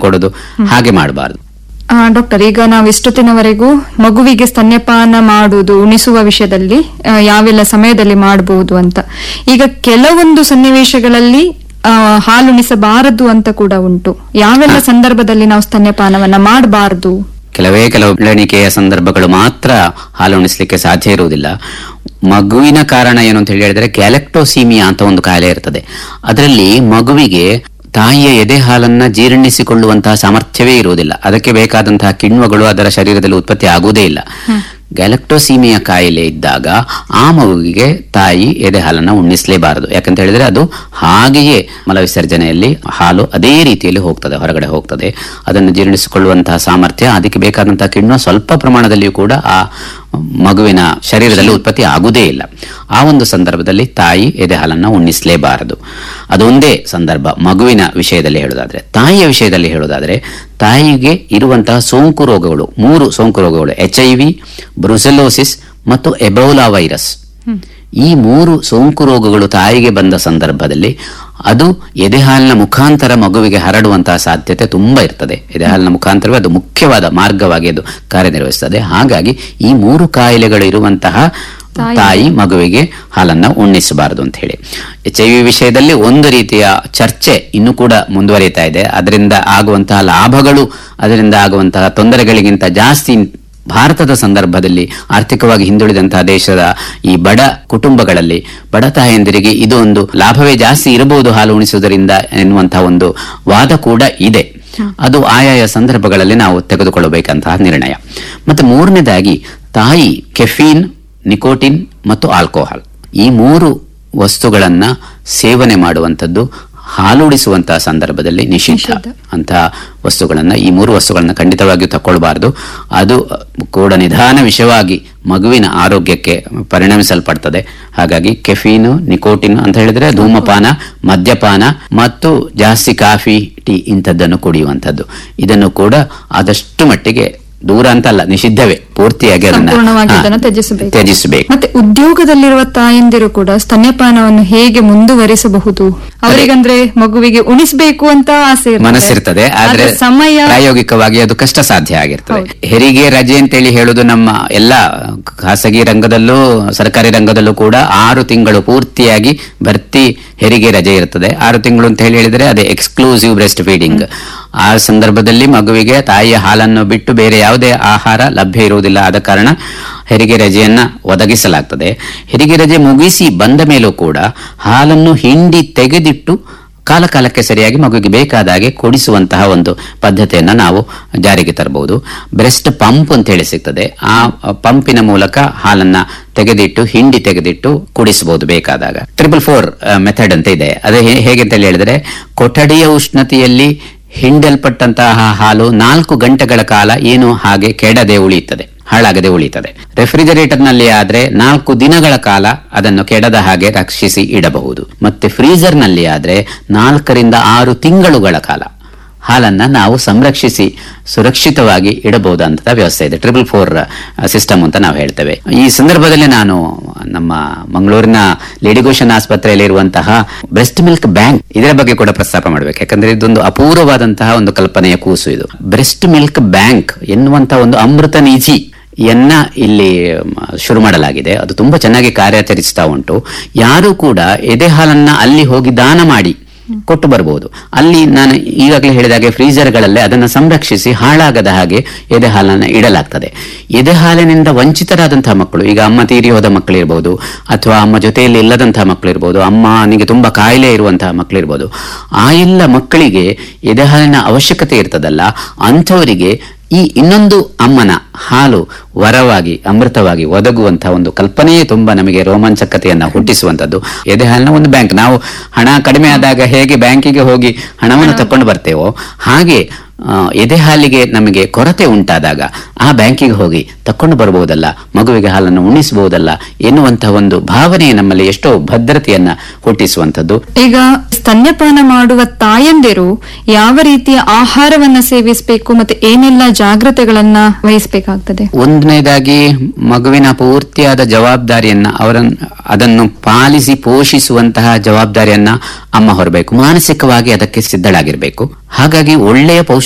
ಕೊಡೋದು ಹಾಗೆ ಮಾಡಬಾರದು ಆ, ಡಾಕ್ಟರ್ ಈಗ ನಾವು ಇಷ್ಟೊತ್ತಿನವರೆಗೂ ಮಗುವಿಗೆ ಸ್ತನ್ಯಪಾನ ಮಾಡುವುದು ಉಣಿಸುವ ವಿಷಯದಲ್ಲಿ ಆ, ಯಾವೆಲ್ಲ ಸಮಯದಲ್ಲಿ ಮಾಡಬಹುದು ಅಂತ ಈಗ ಕೆಲವೊಂದು ಸನ್ನಿವೇಶಗಳಲ್ಲಿ ಆ, ಹಾಲುಣಿಸಬಾರದು ಅಂತ ಕೂಡ ಉಂಟು ಯಾವೆಲ್ಲ ಸಂದರ್ಭದಲ್ಲಿ ನಾವು ಸ್ತನ್ಯಪಾನವನ್ನ ಮಾಡಬಾರದು ಕೆಲವೇ ಕೆಲವು ಬೆಳವಣಿಗೆಯ ಸಂದರ್ಭಗಳು ಮಾತ್ರ ಹಾಲುಣಿಸ್ಲಿಕ್ಕೆ ಸಾಧ್ಯ ಇರುವುದಿಲ್ಲ ಮಗುವಿನ ಕಾರಣ ಏನು ಅಂತ ಹೇಳಿದ್ರೆ ಗ್ಯಾಲೆಕ್ಟೋಸೀಮಿಯಾ ಅಂತ ಒಂದು ಕಾಯಿಲೆ ಇರ್ತದೆ ಅದರಲ್ಲಿ ಮಗುವಿಗೆ ತಾಯಿಯ ಎದೆ ಹಾಲನ್ನ ಜೀರ್ಣಿಸಿಕೊಳ್ಳುವಂತಹ ಸಾಮರ್ಥ್ಯವೇ ಇರುವುದಿಲ್ಲ ಅದಕ್ಕೆ ಬೇಕಾದಂತಹ ಕಿಣ್ವಗಳು ಅದರ ಶರೀರದಲ್ಲಿ ಉತ್ಪತ್ತಿ ಆಗುವುದೇ ಇಲ್ಲ ಗ್ಯಾಲೆಕ್ಟೋಸೀಮಿಯಾ ಕಾಯಿಲೆ ಇದ್ದಾಗ ಆ ಮಗುವಿಗೆ ತಾಯಿ ಎದೆ ಹಾಲನ್ನು ಉಣ್ಣಿಸಲೇಬಾರದು ಯಾಕಂತ ಹೇಳಿದ್ರೆ ಅದು ಹಾಗೆಯೇ ಮಲವಿಸರ್ಜನೆಯಲ್ಲಿ ಹಾಲು ಅದೇ ರೀತಿಯಲ್ಲಿ ಹೋಗ್ತದೆ ಹೊರಗಡೆ ಹೋಗ್ತದೆ ಅದನ್ನು ಜೀರ್ಣಿಸಿಕೊಳ್ಳುವಂತಹ ಸಾಮರ್ಥ್ಯ ಅದಕ್ಕೆ ಬೇಕಾದಂತಹ ಕಿಣ್ವ ಸ್ವಲ್ಪ ಪ್ರಮಾಣದಲ್ಲಿಯೂ ಕೂಡ ಆ ಮಗುವಿನ ಶರೀರದಲ್ಲಿ ಉತ್ಪತ್ತಿ ಆಗುವುದೇ ಇಲ್ಲ ಆ ಒಂದು ಸಂದರ್ಭದಲ್ಲಿ ತಾಯಿ ಎದೆ ಹಾಲನ್ನು ಉಣ್ಣಿಸಲೇಬಾರದು ಅದೊಂದೇ ಸಂದರ್ಭ ಮಗುವಿನ ವಿಷಯದಲ್ಲಿ ಹೇಳೋದಾದ್ರೆ ತಾಯಿಯ ವಿಷಯದಲ್ಲಿ ಹೇಳೋದಾದ್ರೆ ತಾಯಿಗೆ ಇರುವಂತಹ ಸೋಂಕು ರೋಗಗಳು ಮೂರು ಸೋಂಕು ರೋಗಗಳು ಎಚ್ ಐ ವಿ ಬ್ರುಸೆಲೋಸಿಸ್ ಮತ್ತು ಎಬೌಲಾ ವೈರಸ್ ಈ ಮೂರು ಸೋಂಕು ರೋಗಗಳು ತಾಯಿಗೆ ಬಂದ ಸಂದರ್ಭದಲ್ಲಿ ಅದು ಎದೆಹಾಲಿನ ಮುಖಾಂತರ ಮಗುವಿಗೆ ಹರಡುವಂತಹ ಸಾಧ್ಯತೆ ತುಂಬಾ ಇರ್ತದೆ ಎದೆಹಾಲಿನ ಮುಖಾಂತರವೇ ಅದು ಮುಖ್ಯವಾದ ಮಾರ್ಗವಾಗಿ ಅದು ಕಾರ್ಯನಿರ್ವಹಿಸ್ತದೆ ಹಾಗಾಗಿ ಈ ಮೂರು ಕಾಯಿಲೆಗಳು ಇರುವಂತಹ ತಾಯಿ ಮಗುವಿಗೆ ಹಾಲನ್ನ ಉಣ್ಣಿಸಬಾರದು ಅಂತ ಹೇಳಿ ಎಚ್ ಐ ವಿ ವಿಷಯದಲ್ಲಿ ಒಂದು ರೀತಿಯ ಚರ್ಚೆ ಇನ್ನೂ ಕೂಡ ಮುಂದುವರಿತಾ ಇದೆ ಅದರಿಂದ ಆಗುವಂತಹ ಲಾಭಗಳು ಅದರಿಂದ ಆಗುವಂತಹ ತೊಂದರೆಗಳಿಗಿಂತ ಜಾಸ್ತಿ ಭಾರತದ ಸಂದರ್ಭದಲ್ಲಿ ಆರ್ಥಿಕವಾಗಿ ಹಿಂದುಳಿದಂತಹ ದೇಶದ ಈ ಬಡ ಕುಟುಂಬಗಳಲ್ಲಿ ಬಡ ತಾಯಂದಿರಿಗೆ ಇದು ಒಂದು ಲಾಭವೇ ಜಾಸ್ತಿ ಇರಬಹುದು ಹಾಲು ಉಣಿಸುವುದರಿಂದ ಎನ್ನುವಂತಹ ಒಂದು ವಾದ ಕೂಡ ಇದೆ ಅದು ಆಯಾಯ ಸಂದರ್ಭಗಳಲ್ಲಿ ನಾವು ತೆಗೆದುಕೊಳ್ಳಬೇಕಂತಹ ನಿರ್ಣಯ ಮತ್ತೆ ಮೂರನೇದಾಗಿ ತಾಯಿ ಕೆಫೀನ್ ನಿಕೋಟಿನ್ ಮತ್ತು ಆಲ್ಕೋಹಾಲ್ ಈ ಮೂರು ವಸ್ತುಗಳನ್ನ ಸೇವನೆ ಮಾಡುವಂಥದ್ದು ಹಾಲುಡಿಸುವಂತಹ ಸಂದರ್ಭದಲ್ಲಿ ನಿಷಿದ್ಧ ಅಂತಹ ವಸ್ತುಗಳನ್ನ ಈ ಮೂರು ವಸ್ತುಗಳನ್ನ ಖಂಡಿತವಾಗಿಯೂ ತಗೊಳ್ಬಾರದು ಅದು ಕೂಡ ನಿಧಾನ ವಿಷಯವಾಗಿ ಮಗುವಿನ ಆರೋಗ್ಯಕ್ಕೆ ಪರಿಣಮಿಸಲ್ಪಡ್ತದೆ ಹಾಗಾಗಿ ಕೆಫೀನು ನಿಕೋಟಿನ್ ಅಂತ ಹೇಳಿದ್ರೆ ಧೂಮಪಾನ ಮದ್ಯಪಾನ ಮತ್ತು ಜಾಸ್ತಿ ಕಾಫಿ ಟೀ ಇಂಥದ್ದನ್ನು ಕುಡಿಯುವಂಥದ್ದು ಇದನ್ನು ಕೂಡ ಆದಷ್ಟು ಮಟ್ಟಿಗೆ ದೂರ ಅಂತಲ್ಲ ನಿಷಿದ್ಧವೇ ಪೂರ್ತಿಯಾಗಿ ಅದನ್ನ ಸಂಪೂರ್ಣವಾಗಿ ಹಾ, ಅದನ್ನು ತ್ಯಜಿಸಬೇಕು ತ್ಯಜಿಸಬೇಕು ಮತ್ತೆ ಉದ್ಯೋಗದಲ್ಲಿರುವ ತಾಯಂದಿರು ಕೂಡ ಸ್ತನ್ಯಪಾನವನ್ನು ಹೇಗೆ ಮುಂದುವರಿಸಬಹುದು ಅವರಿಗಂದ್ರೆ ಮಗುವಿಗೆ ಉಣಿಸಬೇಕು ಅಂತ ಆಸೆ ಇರ್ತದೆ. ಮನಸ್ಸಿರ್ತದೆ ಆದ್ರೆ ಆದ್ರೆ ಸಮಯ ಪ್ರಾಯೋಗಿಕವಾಗಿ ಅದು ಕಷ್ಟ ಸಾಧ್ಯ ಆಗಿರ್ತದೆ ಹೆರಿಗೆ ರಜೆ ಅಂತೇಳಿ ಹೇಳುದು ನಮ್ಮ ಎಲ್ಲ ಖಾಸಗಿ ರಂಗದಲ್ಲೂ ಸರ್ಕಾರಿ ರಂಗದಲ್ಲೂ ಕೂಡ ಆರು ತಿಂಗಳು ಪೂರ್ತಿಯಾಗಿ ಭರ್ತಿ ಹೆರಿಗೆ ರಜೆ ಇರ್ತದೆ ಆರು ತಿಂಗಳು ಅಂತ ಹೇಳಿ ಹೇಳಿದ್ರೆ ಅದೇ ಎಕ್ಸ್ಕ್ಲೂಸಿವ್ ಬ್ರೆಸ್ಟ್ ಫೀಡಿಂಗ್ ಆ ಸಂದರ್ಭದಲ್ಲಿ ಮಗುವಿಗೆ ತಾಯಿಯ ಹಾಲನ್ನು ಬಿಟ್ಟು ಬೇರೆ ಯಾವುದೇ ಆಹಾರ ಲಭ್ಯ ಇರುವುದಿಲ್ಲ ಆದ ಕಾರಣ ಹೆರಿಗೆ ರಜೆಯನ್ನ ಒದಗಿಸಲಾಗ್ತದೆ ಹೆರಿಗೆ ರಜೆ ಮುಗಿಸಿ ಬಂದ ಮೇಲೂ ಕೂಡ ಹಾಲನ್ನು ಹಿಂಡಿ ತೆಗೆದಿಟ್ಟು ಕಾಲ ಕಾಲಕ್ಕೆ ಸರಿಯಾಗಿ ಮಗುವಿಗೆ ಬೇಕಾದ ಹಾಗೆ ಕೊಡಿಸುವಂತಹ ಒಂದು ಪದ್ಧತಿಯನ್ನ ನಾವು ಜಾರಿಗೆ ತರಬಹುದು ಬ್ರೆಸ್ಟ್ ಪಂಪ್ ಅಂತ ಹೇಳಿ ಸಿಗ್ತದೆ ಆ ಪಂಪಿನ ಮೂಲಕ ಹಾಲನ್ನ ತೆಗೆದಿಟ್ಟು ಹಿಂಡಿ ತೆಗೆದಿಟ್ಟು ಕುಡಿಸಬಹುದು ಬೇಕಾದಾಗ ಟ್ರಿಪಲ್ ಫೋರ್ ಮೆಥಡ್ ಅಂತ ಇದೆ ಅದು ಹೇ- ಹೇಗೆ ಅಂತ ಹೇಳಿ ಹೇಳಿದ್ರೆ ಕೊಠಡಿಯ ಉಷ್ಣತೆಯಲ್ಲಿ ಹಿಂಡಲ್ಪಟ್ಟಂತಹ ಹಾಲು ನಾಲ್ಕು ಗಂಟೆಗಳ ಕಾಲ ಏನು ಹಾಗೆ ಕೆಡದೆ ಉಳಿಯುತ್ತದೆ ಹಾಳಾಗದೆ ಉಳಿಯುತ್ತದೆ ರೆಫ್ರಿಜರೇಟರ್ ನಲ್ಲಿ ಆದ್ರೆ ನಾಲ್ಕು ದಿನಗಳ ಕಾಲ ಅದನ್ನು ಕೆಡದ ಹಾಗೆ ರಕ್ಷಿಸಿ ಇಡಬಹುದು ಮತ್ತೆ ಫ್ರೀಜರ್ ನಲ್ಲಿ ಆದ್ರೆ ನಾಲ್ಕರಿಂದ ಆರು ತಿಂಗಳುಗಳ ಕಾಲ ಹಾಲನ್ನ ನಾವು ಸಂರಕ್ಷಿಸಿ ಸುರಕ್ಷಿತವಾಗಿ ಇಡಬಹುದಂತ ವ್ಯವಸ್ಥೆ ಇದೆ ಟ್ರಿಪಲ್ ಫೋರ್ ಸಿಸ್ಟಮ್ ಅಂತ ನಾವು ಹೇಳ್ತೇವೆ ಈ ಸಂದರ್ಭದಲ್ಲಿ ನಾನು ನಮ್ಮ ಮಂಗಳೂರಿನ ಲೇಡಿಗೋಷನ್ ಆಸ್ಪತ್ರೆಯಲ್ಲಿ ಇರುವಂತಹ ಬ್ರೆಸ್ಟ್ ಮಿಲ್ಕ್ ಬ್ಯಾಂಕ್ ಇದರ ಬಗ್ಗೆ ಕೂಡ ಪ್ರಸ್ತಾಪ ಮಾಡಬೇಕು ಯಾಕಂದ್ರೆ ಇದೊಂದು ಅಪೂರ್ವವಾದಂತಹ ಒಂದು ಕಲ್ಪನೆಯ ಕೂಸು ಇದು ಬ್ರೆಸ್ಟ್ ಮಿಲ್ಕ್ ಬ್ಯಾಂಕ್ ಎನ್ನುವಂತಹ ಒಂದು ಅಮೃತ ನಿಧಿ ಯನ್ನ ಇಲ್ಲಿ ಮ, ಶುರು ಮಾಡಲಾಗಿದೆ ಅದು ತುಂಬಾ ಚೆನ್ನಾಗಿ ಕಾರ್ಯಾಚರಿಸ್ತಾ ಉಂಟು ಯಾರು ಕೂಡ ಎದೆ ಹಾಲನ್ನ ಅಲ್ಲಿ ಹೋಗಿ ದಾನ ಮಾಡಿ ಕೊಟ್ಟು ಬರಬಹುದು ಅಲ್ಲಿ ನಾನು ಈಗಾಗಲೇ ಹೇಳಿದಾಗೆ ಫ್ರೀಜರ್ಗಳಲ್ಲೇ ಅದನ್ನು ಸಂರಕ್ಷಿಸಿ ಹಾಳಾಗದ ಹಾಗೆ ಎದೆ ಹಾಲನ್ನು ಇಡಲಾಗ್ತದೆ ಎದೆ ಹಾಲಿನಿಂದ ವಂಚಿತರಾದಂತಹ ಮಕ್ಕಳು ಈಗ ಅಮ್ಮ ತೀರಿ ಹೋದ ಮಕ್ಕಳು ಇರಬಹುದು ಅಥವಾ ಅಮ್ಮ ಜೊತೆಯಲ್ಲಿ ಇಲ್ಲದಂತಹ ಮಕ್ಕಳು ಇರಬಹುದು ಅಮ್ಮನಿಗೆ ತುಂಬಾ ಕಾಯಿಲೆ ಇರುವಂತಹ ಮಕ್ಕಳು ಇರಬಹುದು ಆ ಎಲ್ಲ ಮಕ್ಕಳಿಗೆ ಎದೆ ಹಾಲಿನ ಅವಶ್ಯಕತೆ ಇರ್ತದಲ್ಲ ಅಂಥವರಿಗೆ ಈ ಇನ್ನೊಂದು ಅಮ್ಮನ ಹಾಲು ವರವಾಗಿ ಅಮೃತವಾಗಿ ಒದಗುವಂತಹ ಒಂದು ಕಲ್ಪನೆಯೇ ತುಂಬಾ ನಮಗೆ ರೋಮಾಂಚಕತೆಯನ್ನ ಹುಟ್ಟಿಸುವಂತದ್ದು ಎದೆ ಹಾಲಿನ ಒಂದು ಬ್ಯಾಂಕ್ ನಾವು ಹಣ ಕಡಿಮೆ ಆದಾಗ ಹೇಗೆ ಬ್ಯಾಂಕಿಗೆ ಹೋಗಿ ಹಣವನ್ನು ತಕೊಂಡು ಬರ್ತೇವೋ ಹಾಗೆ ಆ, ಎದೆ ಹಾಲಿಗೆ ನಮಗೆ ಕೊರತೆ ಉಂಟಾದಾಗ ಆ ಬ್ಯಾಂಕಿಗೆ ಹೋಗಿ ತಕೊಂಡು ಬರಬಹುದಲ್ಲ ಮಗುವಿಗೆ ಹಾಲನ್ನು ಉಣಿಸಬಹುದಲ್ಲ ಎನ್ನುವಂತಹ ಒಂದು ಭಾವನೆ ನಮ್ಮಲ್ಲಿ ಎಷ್ಟೋ ಭದ್ರತೆಯನ್ನ ಹುಟ್ಟಿಸುವಂತದ್ದು ಈಗ ಸ್ತನ್ಯಪಾನ ಮಾಡುವ ತಾಯಂದಿರು ಯಾವ ರೀತಿಯ ಆಹಾರವನ್ನ ಸೇವಿಸಬೇಕು ಮತ್ತೆ ಏನೆಲ್ಲ ಜಾಗ್ರತೆಗಳನ್ನ ವಹಿಸಬೇಕಾಗ್ತದೆ ಒಂದನೇದಾಗಿ ಮಗುವಿನ ಪೂರ್ತಿಯಾದ ಜವಾಬ್ದಾರಿಯನ್ನ ಅವರನ್ನು ಅದನ್ನು ಪಾಲಿಸಿ ಪೋಷಿಸುವಂತಹ ಜವಾಬ್ದಾರಿಯನ್ನ ಅಮ್ಮ ಹೊರಬೇಕು ಮಾನಸಿಕವಾಗಿ ಅದಕ್ಕೆ ಸಿದ್ಧಳಾಗಿರ್ಬೇಕು ಹಾಗಾಗಿ ಒಳ್ಳೆಯ ಪೌಷ್ಟಿಕ